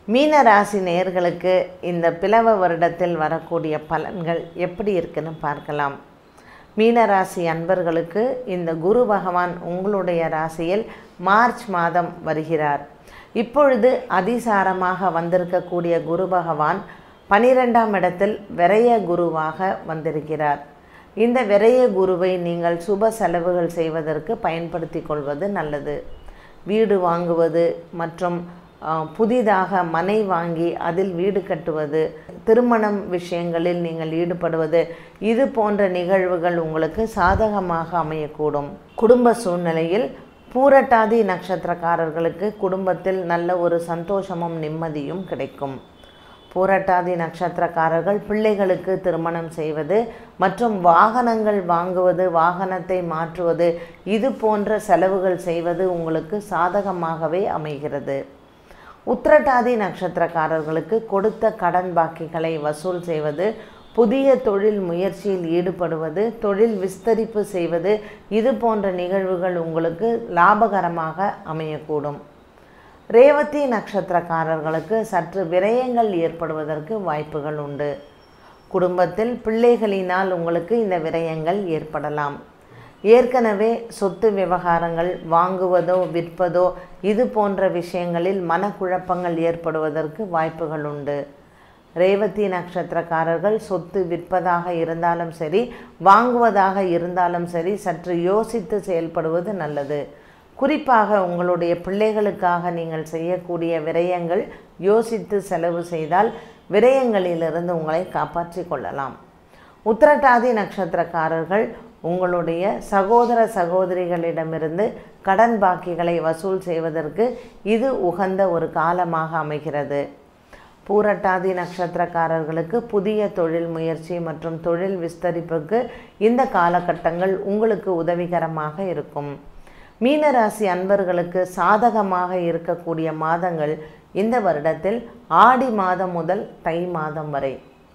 மீன ராசி நேயர்களுக்கு இந்த பிளவ வருடத்தில் வரக்கூடிய பலன்கள் எப்படி இருக்குன்னு பார்க்கலாம் மீனராசி அன்பர்களுக்கு இந்த குரு பகவான் உங்களுடைய ராசியில் மார்ச் மாதம் வருகிறார் இப்பொழுது அதிசாரமாக வந்திருக்கக்கூடிய குரு பகவான் பனிரெண்டாம் இடத்தில் விரைய குருவாக வந்திருக்கிறார் இந்த விரைய குருவை நீங்கள் சுப செலவுகள் செய்வதற்கு பயன்படுத்தி கொள்வது நல்லது வீடு வாங்குவது மற்றும் அஹ், புதிதாக மனை வாங்கி அதில் வீடு கட்டுவது திருமணம் விஷயங்களில் நீங்கள் ஈடுபடுவது இது போன்ற நிகழ்வுகள் உங்களுக்கு சாதகமாக அமையக்கூடும் குடும்ப சூழ்நிலையில் பூரட்டாதி நட்சத்திரக்காரர்களுக்கு குடும்பத்தில் நல்ல ஒரு சந்தோஷமும் நிம்மதியும் கிடைக்கும் பூரட்டாதி நட்சத்திரக்காரர்கள் பிள்ளைகளுக்கு திருமணம் செய்வது மற்றும் வாகனங்கள் வாங்குவது வாகனத்தை மாற்றுவது இது போன்ற செலவுகள் செய்வது உங்களுக்கு சாதகமாகவே அமைகிறது உத்திரட்டாதி நட்சத்திரக்காரர்களுக்கு கொடுத்த கடன் பாக்கிகளை வசூல் செய்வது புதிய தொழில் முயற்சியில் ஈடுபடுவது தொழில் விஸ்தரிப்பு செய்வது இது போன்ற நிகழ்வுகள் உங்களுக்கு லாபகரமாக அமையக்கூடும் ரேவதி நட்சத்திரக்காரர்களுக்கு சற்று விரயங்கள் ஏற்படுவதற்கு வாய்ப்புகள் உண்டு குடும்பத்தில் பிள்ளைகளினால் உங்களுக்கு இந்த விரயங்கள் ஏற்படலாம் ஏற்கனவே சொத்து விவகாரங்கள் வாங்குவதோ விற்பதோ இது போன்ற விஷயங்களில் மனக்குழப்பங்கள் ஏற்படுவதற்கு வாய்ப்புகள் உண்டு ரேவதி நட்சத்திரக்காரர்கள் சொத்து விற்பதாக இருந்தாலும் சரி வாங்குவதாக இருந்தாலும் சரி சற்று யோசித்து செயல்படுவது நல்லது குறிப்பாக உங்களுடைய பிள்ளைகளுக்காக நீங்கள் செய்யக்கூடிய விரயங்கள் யோசித்து செலவு செய்தால் விரயங்களிலிருந்து உங்களை காப்பாற்றிக் கொள்ளலாம் உத்திரட்டாதி நட்சத்திரக்காரர்கள் உங்களுடைய சகோதர சகோதரிகளிடமிருந்து கடன் பாக்கிகளை வசூல் செய்வதற்கு இது உகந்த ஒரு காலமாக அமைகிறது பூரட்டாதி நட்சத்திரக்காரர்களுக்கு புதிய தொழில் முயற்சி மற்றும் தொழில் விஸ்தரிப்புக்கு இந்த காலகட்டங்கள் உங்களுக்கு உதவிகரமாக இருக்கும் மீனராசி அன்பர்களுக்கு சாதகமாக இருக்கக்கூடிய மாதங்கள் இந்த வருடத்தில் ஆடி மாதம் முதல் தை மாதம் வரை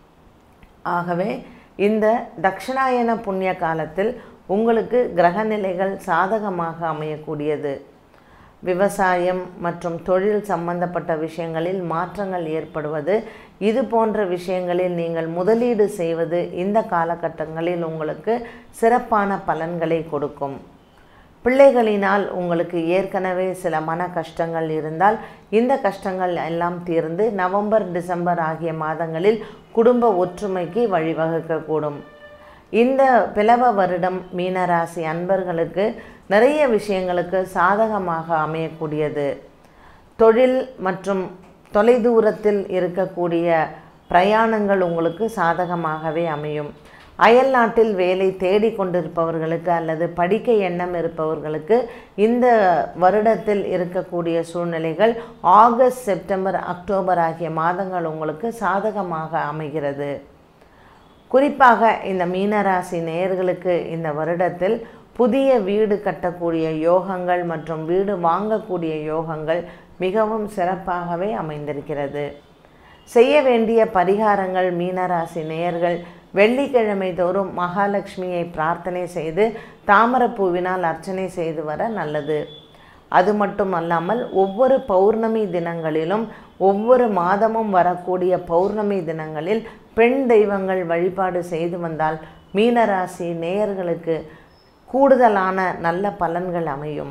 ஆகவே இந்த தக்ஷணாயன புண்ணிய காலத்தில் உங்களுக்கு கிரகநிலைகள் சாதகமாக அமையக்கூடியது விவசாயம் மற்றும் தொழில் சம்பந்தப்பட்ட விஷயங்களில் மாற்றங்கள் ஏற்படுவது இது போன்ற விஷயங்களில் நீங்கள் முதலீடு செய்வது இந்த காலகட்டங்களில் உங்களுக்கு சிறப்பான பலன்களை கொடுக்கும் பிள்ளைகளினால் உங்களுக்கு ஏற்கனவே சில மன கஷ்டங்கள் இருந்தால் இந்த கஷ்டங்கள் எல்லாம் தீர்ந்து நவம்பர் டிசம்பர் ஆகிய மாதங்களில் குடும்ப ஒற்றுமைக்கு வழிவகுக்கக்கூடும் இந்த பிளவ வருடம் மீனராசி அன்பர்களுக்கு நிறைய விஷயங்களுக்கு சாதகமாக அமையக்கூடியது தொழில் மற்றும் தொலைதூரத்தில் இருக்கக்கூடிய பிரயாணங்கள் உங்களுக்கு சாதகமாகவே அமையும் அயல் நாட்டில் வேலை தேடி கொண்டிருப்பவர்களுக்கு அல்லது படிக்க எண்ணம் இருப்பவர்களுக்கு இந்த வருடத்தில் இருக்கக்கூடிய சூழ்நிலைகள் ஆகஸ்ட் செப்டம்பர் அக்டோபர் ஆகிய மாதங்கள் உங்களுக்கு சாதகமாக அமைகிறது குறிப்பாக இந்த மீனராசி நேயர்களுக்கு இந்த வருடத்தில் புதிய வீடு கட்டக்கூடிய யோகங்கள் மற்றும் வீடு வாங்கக்கூடிய யோகங்கள் மிகவும் சிறப்பாகவே அமைந்திருக்கிறது செய்ய வேண்டிய பரிகாரங்கள் மீனராசி நேயர்கள் வெள்ளிக்கிழமை தோறும் மகாலட்சுமியை பிரார்த்தனை செய்து தாமரப்பூவினால் அர்ச்சனை செய்து வர நல்லது அது மட்டும் அல்லாமல் ஒவ்வொரு பௌர்ணமி தினங்களிலும் ஒவ்வொரு மாதமும் வரக்கூடிய பௌர்ணமி தினங்களில் பெண் தெய்வங்கள் வழிபாடு செய்து வந்தால் மீனராசி நேயர்களுக்கு கூடுதலான நல்ல பலன்கள் அமையும்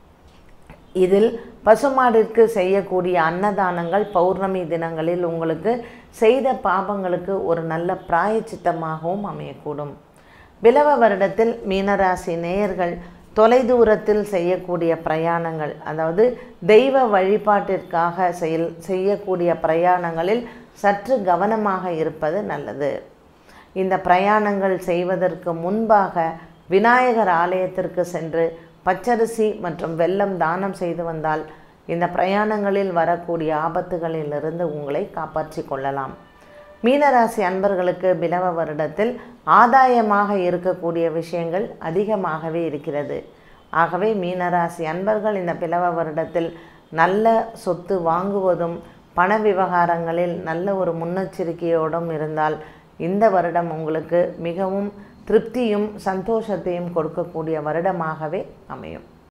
இதில் பசுமாடிற்கு செய்யக்கூடிய அன்னதானங்கள் பௌர்ணமி தினங்களில் உங்களுக்கு செய்த பாபங்களுக்கு ஒரு நல்ல பிராயச்சித்தமாகவும் அமையக்கூடும் பிலவ வருடத்தில் மீனராசி நேயர்கள் தொலைதூரத்தில் செய்யக்கூடிய பிரயாணங்கள் அதாவது தெய்வ வழிபாட்டிற்காக செயல் செய்யக்கூடிய பிரயாணங்களில் சற்று கவனமாக இருப்பது நல்லது இந்த பிரயாணங்கள் செய்வதற்கு முன்பாக விநாயகர் ஆலயத்திற்கு சென்று பச்சரிசி மற்றும் வெல்லம் தானம் செய்து வந்தால் இந்த பிரயாணங்களில் வரக்கூடிய ஆபத்துகளிலிருந்து உங்களை காப்பாற்றி கொள்ளலாம் மீனராசி அன்பர்களுக்கு பிலவ வருடத்தில் ஆதாயமாக இருக்கக்கூடிய விஷயங்கள் அதிகமாகவே இருக்கிறது ஆகவே மீனராசி அன்பர்கள் இந்த பிலவ வருடத்தில் நல்ல சொத்து வாங்குவதும் பண விவகாரங்களில் நல்ல ஒரு முன்னெச்சரிக்கையோடும் இருந்தால் இந்த வருடம் உங்களுக்கு மிகவும் திருப்தியும் சந்தோஷத்தையும் கொடுக்கக்கூடிய வருடமாகவே அமையும்